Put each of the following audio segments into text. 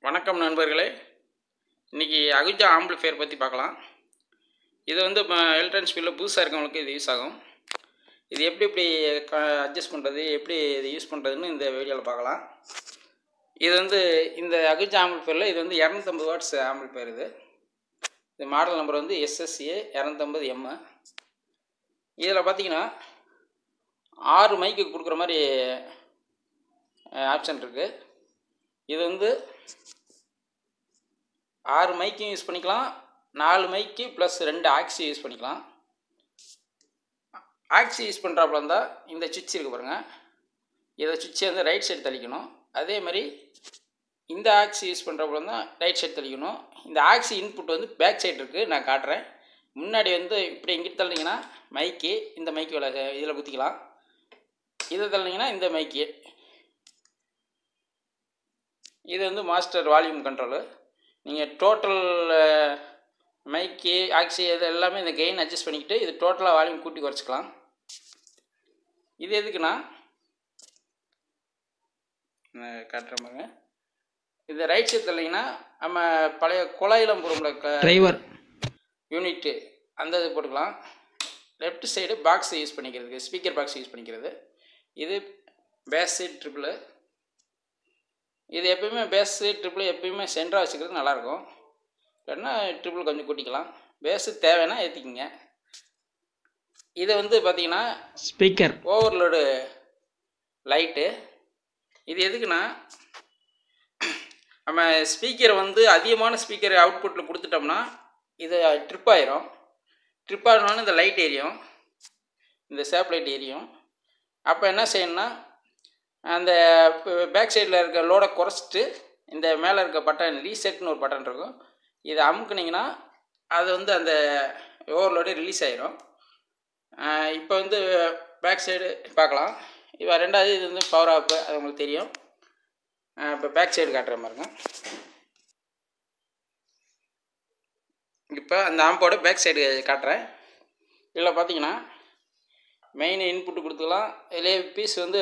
வணக்கம் நண்பர்களே இன்றைக்கி அகுஜா ஆம்பிளிஃபையர் பற்றி பார்க்கலாம் இது வந்து இப்போ எலக்ட்ரானிக்ஸ் ஃபீல்டில் புதுசாக இருக்கவங்களுக்கு இது யூஸ் ஆகும் இது எப்படி எப்படி அட்ஜஸ்ட் பண்ணுறது எப்படி இது யூஸ் பண்ணுறதுன்னு இந்த வீடியோவில் பார்க்கலாம் இது வந்து இந்த அகுஜா ஆம்பிளிஃபையரில் இது வந்து இரநூத்தம்பது வாட்ஸ் ஆம்பிளிஃபையர் இது இது மாடல் நம்பர் வந்து எஸ்எஸ்ஏ இரநூத்தம்பது எம்மு இதில் பார்த்தீங்கன்னா ஆறு மைக்கு கொடுக்குற மாதிரி ஆப்ஷன் இருக்குது இது வந்து ஆறு மைக்கும் யூஸ் பண்ணிக்கலாம் நாலு மைக்கு ப்ளஸ் ரெண்டு ஆக்சி யூஸ் பண்ணிக்கலாம் ஆக்சி யூஸ் பண்ணுறாப்புல இருந்தால் இந்த சுவிட்ச் இருக்குது பாருங்கள் இதை சுவிட்சை வந்து ரைட் சைடு தள்ளிக்கணும் அதே மாதிரி இந்த ஆக்சி யூஸ் பண்ணுறப்பல தான் ரைட் சைடு தள்ளிக்கணும் இந்த ஆக்சி இன்புட் வந்து பேக் சைடு இருக்குது நான் காட்டுறேன் முன்னாடி வந்து இப்படி இங்கிட்டு தள்ளிங்கன்னா மைக்கு இந்த மைக்கு வேலை இதில் குத்திக்கலாம் இதை தள்ளிங்கன்னா இந்த மைக்கு இது வந்து மாஸ்டர் வால்யூம் கண்ட்ரோலு நீங்கள் டோட்டல் மைக்கு ஆக்சி இது எல்லாமே இந்த கெயின் அட்ஜஸ்ட் பண்ணிக்கிட்டு இது டோட்டலாக வால்யூம் கூட்டி குறைச்சிக்கலாம் இது எதுக்குன்னா காட்டுற பாருங்க இது ரைட் சைடு தள்ளிங்கன்னா நம்ம பழைய குழாயிலம் போடும்ல டிரைவர் யூனிட்டு அந்த இது போட்டுக்கலாம் லெஃப்ட் சைடு பாக்ஸ் யூஸ் பண்ணிக்கிறதுக்கு ஸ்பீக்கர் பாக்ஸ் யூஸ் பண்ணிக்கிறது இது பேஸ் சைடு ட்ரிபிள் இது எப்பயுமே பேஸு ட்ரிபிள் எப்பயுமே சென்டராக வச்சுக்கிறது நல்லாயிருக்கும் இல்லைன்னா ட்ரிபிள் கொஞ்சம் கூட்டிக்கலாம் பேஸு தேவைன்னா ஏற்றிக்கிங்க இது வந்து பார்த்திங்கன்னா ஸ்பீக்கர் ஓவர்லோடு லைட்டு இது எதுக்குன்னா நம்ம ஸ்பீக்கரை வந்து அதிகமான ஸ்பீக்கர் அவுட்புட்டில் கொடுத்துட்டோம்னா இது ட்ரிப் ஆயிரும் ட்ரிப் ஆகணுன்னு இந்த லைட் எரியும் இந்த சேப் லைட் எரியும் அப்போ என்ன செய்யணும்னா அந்த பேக் சைடில் இருக்க லோடை குறைச்சிட்டு இந்த மேலே இருக்க பட்டன் ரீசெட்னு ஒரு பட்டன் இருக்கும் இதை அமுக்குனிங்கன்னா அது வந்து அந்த ஓவர்லோடு ரிலீஸ் ஆயிரும் இப்போ வந்து பேக் சைடு பார்க்கலாம் இப்போ ரெண்டாவது இது வந்து பவர் ஆப்பு அது உங்களுக்கு தெரியும் இப்போ பேக் சைடு காட்டுற மாதிரிங்க இப்போ அந்த ஆம்போட பேக் சைடு காட்டுறேன் இதில் பார்த்தீங்கன்னா மெயின் இன்புட்டு கொடுத்துக்கலாம் இதிலே பீஸ் வந்து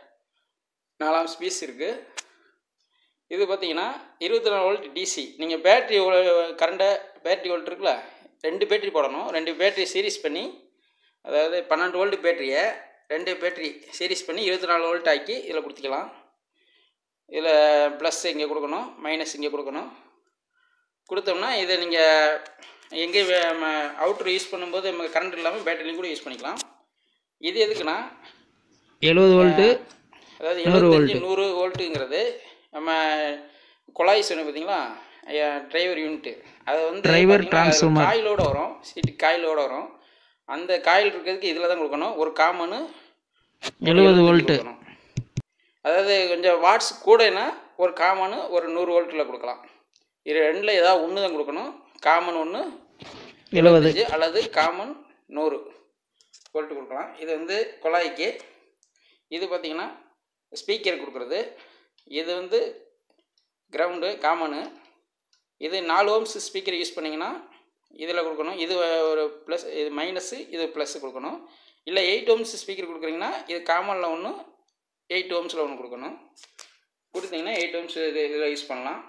நாலாம் பீஸ் இருக்குது இது பார்த்தீங்கன்னா இருபத்தி நாலு வோல்ட் டிசி நீங்கள் பேட்ரி கரண்ட்டை பேட்ரி வோல்ட் இருக்குல்ல ரெண்டு பேட்ரி போடணும் ரெண்டு பேட்ரி சீரிஸ் பண்ணி அதாவது பன்னெண்டு வோல்ட் பேட்டரியை ரெண்டு பேட்ரி சீரிஸ் பண்ணி இருபத்தி நாலு வோல்ட் ஆக்கி இதில் கொடுத்துக்கலாம் இதில் ப்ளஸ் இங்கே கொடுக்கணும் மைனஸ் இங்கே கொடுக்கணும் கொடுத்தோம்னா இதை நீங்கள் எங்கே அவுட்ரு யூஸ் பண்ணும்போது நம்ம கரண்ட் இல்லாமல் பேட்டரிலையும் கூட யூஸ் பண்ணிக்கலாம் இது எதுக்குன்னா எழுபது வோல்ட்டு அதாவது நூறு எழுபத்தஞ்சு நூறு வோல்ட்டுங்கிறது நம்ம குழாய் சொன்ன பார்த்தீங்களா டிரைவர் யூனிட்டு அது வந்து Driver பார்த்தீங்கன்னா அது transformer. காயிலோட வரும் சீட்டு காயிலோட வரும் அந்த காயில் இருக்கிறதுக்கு இதில் தான் கொடுக்கணும் ஒரு காமனு எழுபது வோல்ட்டு கொடுக்கணும் அதாவது கொஞ்சம் வாட்ஸ் கூடனா ஒரு காமனு ஒரு நூறு வோல்ட்டில் கொடுக்கலாம் இது ரெண்டில் ஏதாவது ஒன்று தான் கொடுக்கணும் காமன் ஒன்று எழுபது அல்லது காமன் நூறு வோல்ட் கொடுக்கலாம் இது வந்து குழாய்க்கு இது பார்த்திங்கன்னா ஸ்பீக்கர் கொடுக்குறது இது வந்து கிரவுண்டு காமனு இது நாலு ஓம்ஸ் ஸ்பீக்கர் யூஸ் பண்ணிங்கன்னா இதில் கொடுக்கணும் இது ஒரு ப்ளஸ் இது மைனஸு இது ப்ளஸ் கொடுக்கணும் இல்லை எயிட் ஓம்ஸ் ஸ்பீக்கர் கொடுக்குறீங்கன்னா இது காமனில் ஒன்று எயிட் ஓம்ஸில் ஒன்று கொடுக்கணும் கொடுத்தீங்கன்னா எயிட் ஓம்ஸ் இது இதில் யூஸ் பண்ணலாம்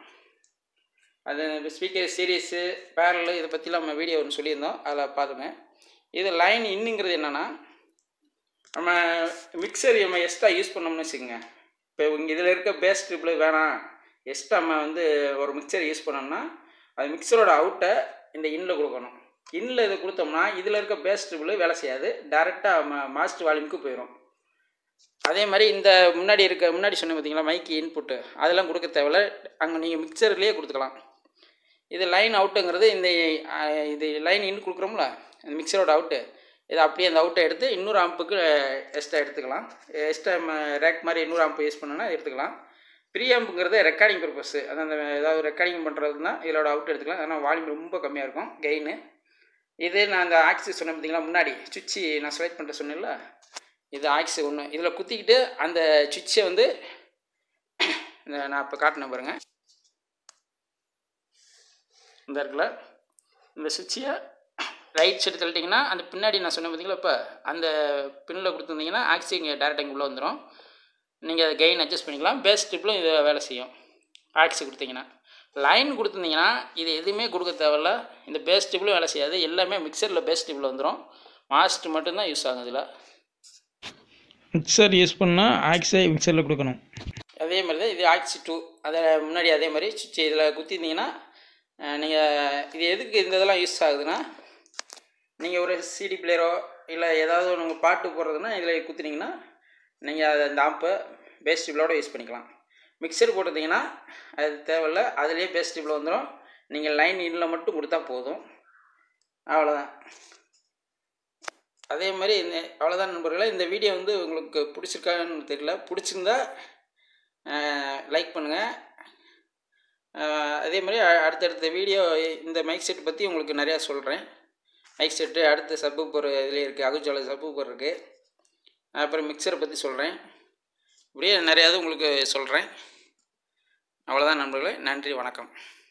அது ஸ்பீக்கர் சீரியஸு பேரல் இதை பற்றிலாம் நம்ம வீடியோ ஒன்று சொல்லியிருந்தோம் அதில் பார்த்துங்க இது லைன் இன்னுங்கிறது என்னென்னா நம்ம மிக்சர் நம்ம எக்ஸ்ட்ரா யூஸ் பண்ணோம்னு வச்சுக்கோங்க இப்போ இங்கே இதில் இருக்க பேஸ் ட்ரிப்பில் வேணாம் எக்ஸ்ட்ரா நம்ம வந்து ஒரு மிக்சர் யூஸ் பண்ணோம்னா அது மிக்சரோட அவுட்டை இந்த இன்னில் கொடுக்கணும் இன்னில் இது கொடுத்தோம்னா இதில் இருக்க பேஸ் ட்ரிப்பில் வேலை செய்யாது டேரெக்டாக மா மாஸ்டர் வால்யூமுக்கு போயிடும் அதே மாதிரி இந்த முன்னாடி இருக்க முன்னாடி சொன்ன பார்த்தீங்களா மைக்கு இன்புட்டு அதெல்லாம் கொடுக்க தேவையில்ல அங்கே நீங்கள் மிக்சர்லேயே கொடுத்துக்கலாம் இது லைன் அவுட்டுங்கிறது இந்த அஹ், இது லைன் இன் கொடுக்குறோம்ல இந்த மிக்சரோட அவுட்டு இது அப்படியே அந்த அவுட்டை எடுத்து இன்னொரு ஆம்புக்கு எக்ஸ்ட்ரா எடுத்துக்கலாம் எக்ஸ்ட்ரா ரேக் மாதிரி இன்னொரு ஆம்பு யூஸ் பண்ணோன்னா எடுத்துக்கலாம் ப்ரீ ஆம்புங்கிறது ரெக்கார்டிங் பர்பஸ் அது அந்த ஏதாவது ரெக்கார்டிங் பண்ணுறதுனா இதோட அவுட் எடுத்துக்கலாம் ஆனால் வால்யூம் ரொம்ப கம்மியாக இருக்கும் கெயின் இது நான் அந்த ஆக்சிஸ் சொன்னேன் பார்த்தீங்களா முன்னாடி சுவிட்சு நான் செலக்ட் பண்ணிட்டு சொன்னேன்ல இது ஆக்சி ஒன்று இதில் குத்திக்கிட்டு அந்த சுவிட்சை வந்து இந்த நான் இப்போ காட்டினேன் பாருங்க இந்த இருக்குல்ல இந்த சுவிட்சை ரைட் சைடு தள்ளிட்டிங்கன்னா அந்த பின்னாடி நான் சொன்னேன் பார்த்தீங்களா இப்போ அந்த பின்னில் கொடுத்துருந்தீங்கன்னா ஆக்சி இங்கே டேரெக்டாக இங்கே உள்ளே வந்துடும் நீங்கள் அதை கெயின் அட்ஜஸ்ட் பண்ணிக்கலாம் பேஸ் ட்ரிப்பிலும் இது வேலை செய்யும் ஆக்சி கொடுத்தீங்கன்னா லைன் கொடுத்துருந்தீங்கன்னா இது எதுவுமே கொடுக்க தேவையில்ல இந்த பேஸ் டியூப்லும் வேலை செய்யாது எல்லாமே மிக்சரில் பேஸ் டியூப்பில் வந்துடும் மாஸ்ட் மட்டும்தான் யூஸ் ஆகும் இதில் மிக்சர் யூஸ் பண்ணால் ஆக்ஸை மிக்சரில் கொடுக்கணும் அதே மாதிரி தான் இது ஆக்சி டூ அதை முன்னாடி அதே மாதிரி சுவிட்ச் இதில் குத்திருந்தீங்கன்னா நீங்கள் இது எதுக்கு இந்த இதெல்லாம் யூஸ் ஆகுதுன்னா நீங்கள் ஒரு சிடி பிளேயரோ இல்லை ஏதாவது ஒன்று உங்கள் பாட்டு போடுறதுன்னா இதில் குத்துனீங்கன்னா நீங்கள் அதை அந்த ஆப்பை பேஸ் டியூப்லோட யூஸ் பண்ணிக்கலாம் மிக்சர் போட்டுருந்தீங்கன்னா அது தேவையில்ல அதுலேயே பேஸ் டியூப்பில் வந்துடும் நீங்கள் லைன் இன்னில் மட்டும் கொடுத்தா போதும் அவ்வளோதான் அதே மாதிரி இந்த அவ்வளோதான் நண்பர்களே இந்த வீடியோ வந்து உங்களுக்கு பிடிச்சிருக்கான்னு தெரியல பிடிச்சிருந்தா லைக் பண்ணுங்கள் அதே மாதிரி அ- அடுத்தடுத்த வீடியோ இந்த மைக் செட் பற்றி உங்களுக்கு நிறையா சொல்கிறேன் மைக் செட்டு அடுத்த சப்பு போகிற இதுலேயே இருக்குது அகுஜால சப்பு போர் இருக்குது அப்புறம் மிக்சரை பற்றி சொல்கிறேன் இப்படியே நிறையா இது உங்களுக்கு சொல்கிறேன் அவ்வளோதான் நண்பர்களே நன்றி வணக்கம்